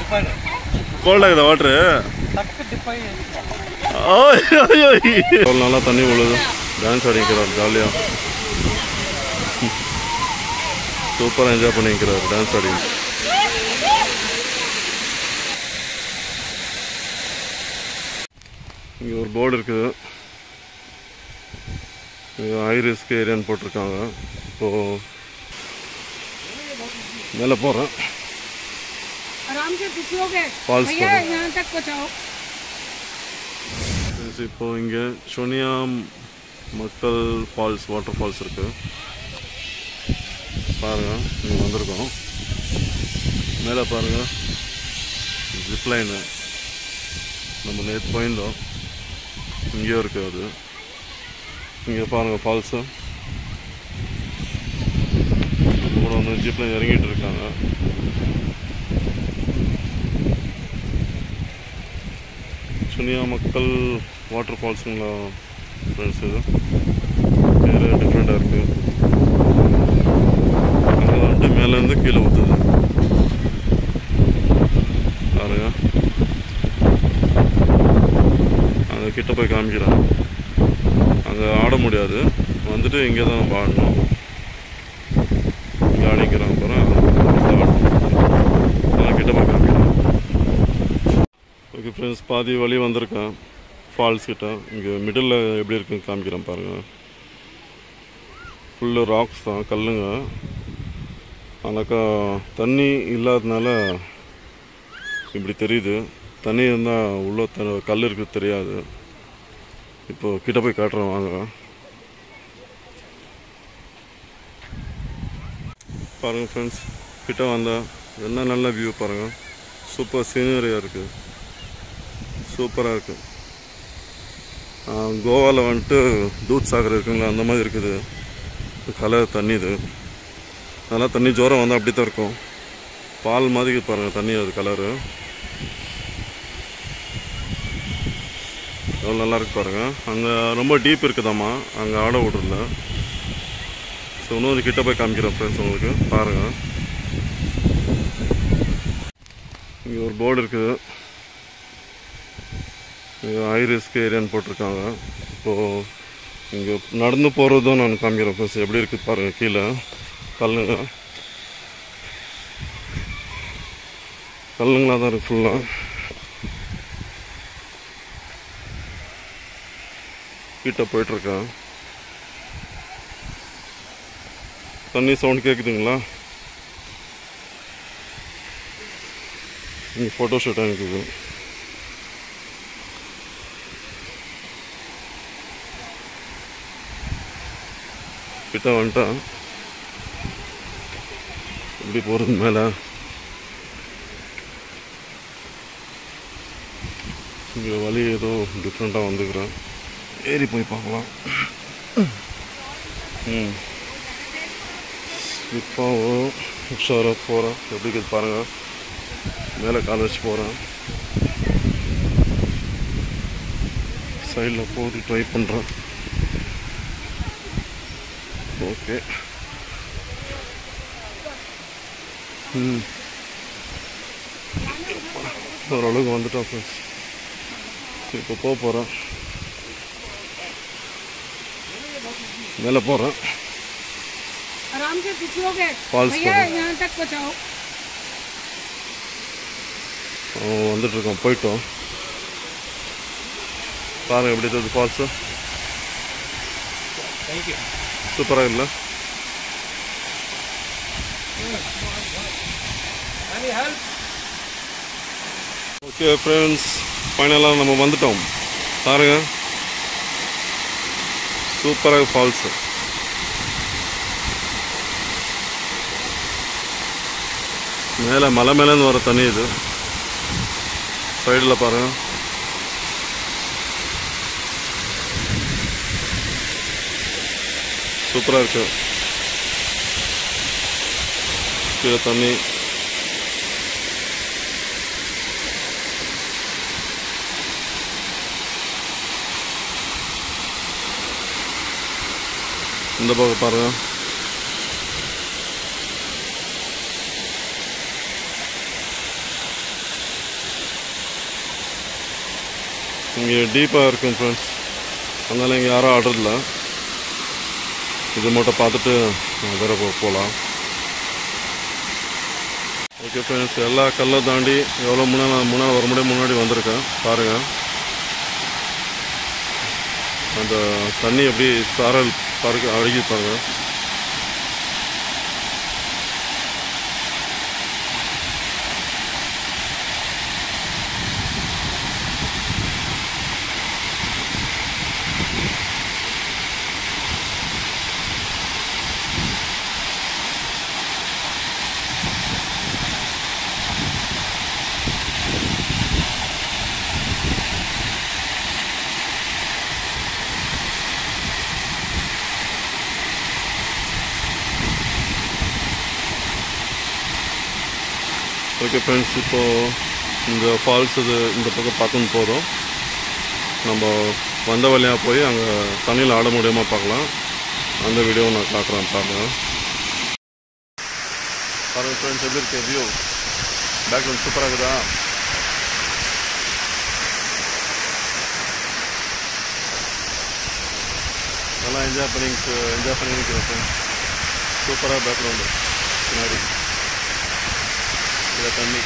Tip ஆகிடும் gold ஆகுதா water டக்கு டிப் ஆகி அவ்வளோ நல்லா தண்ணி விழுது டான்ஸ் ஆடிக்கிறார் ஜாலியாக சூப்பராக என்ஜாய் பண்ணிக்கிறார் டான்ஸ் ஆடி இங்கே ஒரு போர்டு இருக்குது இங்கே ஹை ரிஸ்க் ஏரியான்னு போட்டிருக்காங்க இப்போது மேலே போகிறேன் आराम से कुछ लोग हैं Falls भैया पर है। यहाँ तक पहुँचाओ ஃப்ரெண்ட்ஸ் இப்போ இங்கே சொனியா மக்கள் ஃபால்ஸ் வாட்டர் ஃபால்ஸ் இருக்கு பாருங்க இங்கே வந்திருக்கோம் மேலே பாருங்க ஜிப்லைனு நம்ம நேற்று போயிருந்தோம் இங்கேயும் இருக்குது அது இங்கே பாருங்கள் ஃபால்ஸு கூட வந்து ஜிப்லைன் இறங்கிட்டு இருக்காங்க சுனியா மக்கள் வாட்டர் ஃபால்ஸுங்களா ஃப்ரெண்ட்ஸ் இது பேர் டிஃப்ரெண்ட்டாக இருக்குது அங்கே வந்து மேலேருந்து கீழே ஊற்றுது பாருங்க அங்கே கிட்ட போய் காமிக்கிறேன் அங்கே ஆட முடியாது வந்துட்டு இங்கே தான் நம்ம ஆடணும் இங்கே ஆடிக்கிறேன் அப்புறம் அதான் கிட்ட போய் காமிக்கிறேன் ஓகே ஃப்ரெண்ட்ஸ் பாதி வழி வந்திருக்கேன் ஃபால்ஸ் கிட்ட இங்கே மிடில் எப்படி இருக்குன்னு காமிக்கிறேன் பாருங்கள் ஃபுல்லு ராக்ஸ் தான் கல்லுங்க ஆனாக்கா தண்ணி இல்லாதனால இப்படி தெரியுது தண்ணி இருந்தால் உள்ள த கல் இருக்குது தெரியாது இப்போ கிட்ட போய் காட்டுறேன் வாங்க பாருங்கள் ஃப்ரெண்ட்ஸ் கிட்ட வந்தால் என்ன நல்ல வியூ பாருங்கள் சூப்பர் சீனரியாக இருக்குது சூப்பராக இருக்குது கோவாவில் வந்துட்டு தூத் சாகர் இருக்குங்களா அந்த மாதிரி இருக்குது கலர் தண்ணி இது நல்லா தண்ணி ஜோரம் வந்தால் அப்படி தான் இருக்கும் பால் மாதிரி பாருங்கள் தண்ணி அது கலரு எவ்வளோ நல்லா இருக்கு பாருங்கள் அங்கே ரொம்ப டீப் இருக்குதாம்மா அங்கே ஆட விட்றல ஸோ இன்னொரு கிட்ட போய் காமிக்கிறேன் ஃப்ரெண்ட்ஸ் உங்களுக்கு பாருங்கள் இங்கே ஒரு போர்டு இருக்குது இங்கே ஹை ரிஸ்க் ஏரியான்னு போட்டிருக்காங்க இப்போது இங்கே நடந்து போகிறதும் நான் காமிக்கிறேன் ஃப்ரெண்ட்ஸ் எப்படி இருக்குது பாருங்கள் கீழே கல்லுங்க கல்லுங்களாக தான் இருக்குது ஃபுல்லாக கிட்ட போயிட்டுருக்கேன் தண்ணி சவுண்ட் கேட்குதுங்களா இங்கே ஃபோட்டோ ஷூட் இருக்குது கிட்ட வந்துட்டேன் எப்படி போகிறது மேலே இங்கே வழி ஏதோ டிஃப்ரெண்ட்டாக வந்துக்கிறேன் ஏறி போய் பார்க்கலாம் ம் ஸ்லிப்பாகவும் உஷாராக போகிறேன் எப்படி இருக்குது பாருங்கள் மேலே கால் வச்சு போகிறேன் சைடில் போட்டு ட்ரை பண்ணுறேன் ஓகே ம் ஓரளவுக்கு வந்துட்டோம் ஃப்ரெண்ட்ஸ் இப்போ போக போகிறேன் மேலே போகிறேன் आराम से कुछ लोग हैं Falls भैया पर है। यहाँ तक पहुँचाओ வந்துட்டுருக்கோம் போயிட்டோம் பாருங்கள் எப்படி இருக்குது ஃபால்ஸு தேங்க்யூ சூப்பராக இல்லை any help ஓகே ஃப்ரெண்ட்ஸ் ஃபைனலாக நம்ம வந்துட்டோம் பாருங்க சூப்பராக ஃபால்ஸு மேலே மலை மேலேருந்து வர தண்ணி இது சைடில் பாருங்க சூப்பராக இருக்கு கீழே தண்ணி இந்த பக்கம் பாருங்க இங்கே டீப்பாக இருக்கும் ஃப்ரெண்ட்ஸ் அதனால் இங்கே யாரும் ஆடுறதில்ல இது மட்டும் பார்த்துட்டு வேற போ போகலாம் ஓகே ஃப்ரெண்ட்ஸ் எல்லா கல்லை தாண்டி எவ்வளோ முன்னாள் முன்னால் வர முடியும் முன்னாடி வந்திருக்கேன் பாருங்கள் அந்த தண்ணி எப்படி சாரல் பாருங்க அழகி பாருங்க ஓகே ஃப்ரெண்ட்ஸ் இப்போது இந்த ஃபால்ஸ் இது இந்த பக்கம் பார்க்கணும் போதும் நம்ம வந்த வழியாக போய் அங்கே தண்ணியில் ஆட முடியுமா பார்க்கலாம் அந்த வீடியோ நான் காட்டுறேன் பாருங்க பாருங்க ஃப்ரெண்ட்ஸ் எப்படி இருக்கு வியூ பேக்ரவுண்ட் சூப்பராக இருக்குதா நல்லா என்ஜாய் பண்ணி என்ஜாய் பண்ணி நிற்கிறேன் ஃப்ரெண்ட்ஸ் சூப்பராக பேக்ரவுண்டு பின்னாடி இதில் தண்ணி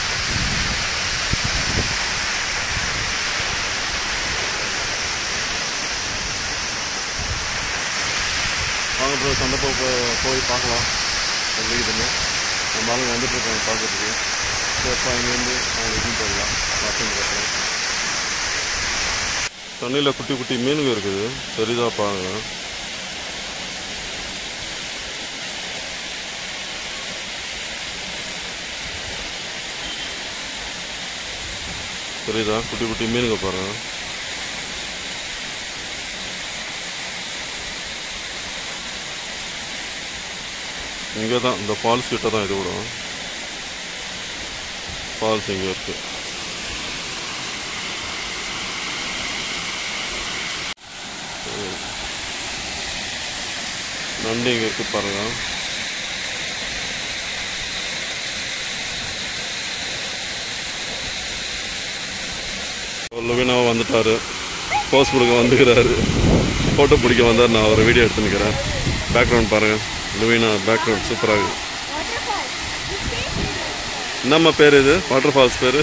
வாங்க ப்ரோ சண்டை போ போ- போய் பார்க்கலாம் எப்படி இதுன்னு நம்ம ஆளுங்க வந்துட்டு இருக்காங்க பார்க்கறதுக்கு சேஃபாக இங்கேருந்து அவங்க இது போடலாம் பார்த்துன்னு பார்க்கலாம் தண்ணியில் குட்டி குட்டி மீனுங்க இருக்குது தெரியுதா பாருங்க தெரியுதா குட்டி குட்டி மீனுங்க பாருங்க இங்கே தான் இந்த ஃபால்ஸ் கிட்ட தான் இது கூட ஃபால்ஸ் இங்கே இருக்கு நண்டு இங்கே இருக்கு பாருங்க லவினாவை வந்துட்டாரு போஸ் கொடுக்க வந்துக்கிறாரு ஃபோட்டோ பிடிக்க வந்தார் நான் ஒரு வீடியோ எடுத்துன்னுக்கிறேன் பேக்ரவுண்ட் பாருங்கள் லுவினா பேக்ரவுண்ட் சூப்பராக இருக்குது என்னம்மா பேர் இது வாட்டர் ஃபால்ஸ் பேர்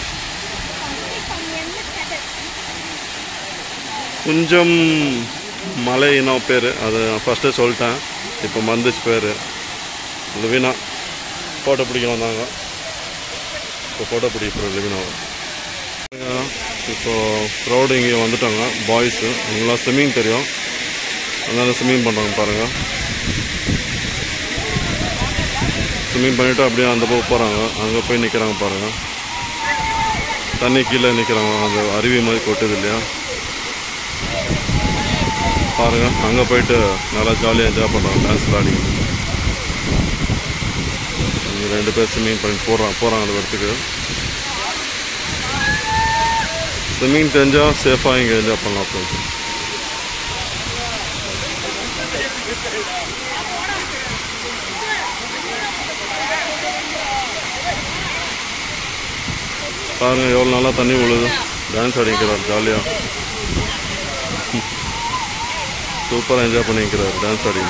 கொஞ்சம் மலை இனம் பேர் அது நான் ஃபஸ்ட்டே சொல்லிட்டேன் இப்போ மறந்துச்சு பேர் லுவினா ஃபோட்டோ பிடிக்க வந்தாங்க இப்போ ஃபோட்டோ பிடிக்க போகிறோம் லுவினாவை இப்போ க்ரௌடு இங்கே வந்துட்டாங்க பாய்ஸு அவங்களாம் ஸ்விம்மிங் தெரியும் அதனால ஸ்விம்மிங் பண்ணுறாங்க பாருங்கள் ஸ்விம்மிங் பண்ணிவிட்டு அப்படியே அந்த பக்கம் போகிறாங்க அங்கே போய் நிற்கிறாங்க பாருங்கள் தண்ணி கீழே நிற்கிறாங்க அந்த அருவி மாதிரி கொட்டுது இல்லையா பாருங்கள் அங்கே போயிட்டு நல்லா ஜாலியாக என்ஜாய் பண்ணுறாங்க டான்ஸ் ஆடி இங்கே ரெண்டு பேர் ஸ்விம்மிங் பண்ணி போகிறாங்க போகிறாங்க அந்த இடத்துக்கு ஸ்விம்மிங் தெரிஞ்சால் சேஃபாக இங்கே என்ஜாய் பண்ணலாம் ஃப்ரெண்ட்ஸ் பாருங்க எவ்வளோ நல்லா தண்ணி விழுது டான்ஸ் ஆடிக்கிறார் ஜாலியாக சூப்பராக என்ஜாய் பண்ணிக்கிறார் டான்ஸ் ஆடி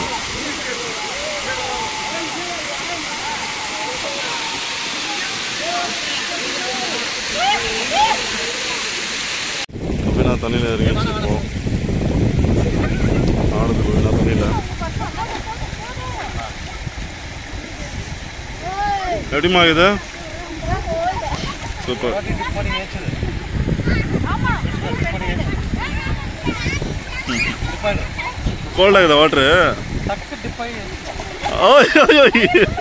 அப்படின்னா தண்ணியில் இறங்கிடுச்சு இப்போ ஆடுது போய் தண்ணியில் எப்படிமா இது சூப்பர் dip பண்ணி ஏச்சுது கோல்டாக இருக்குதா வாட்ரு டக்கு டிப் ஆகி ஓய் ஓய் ஓய்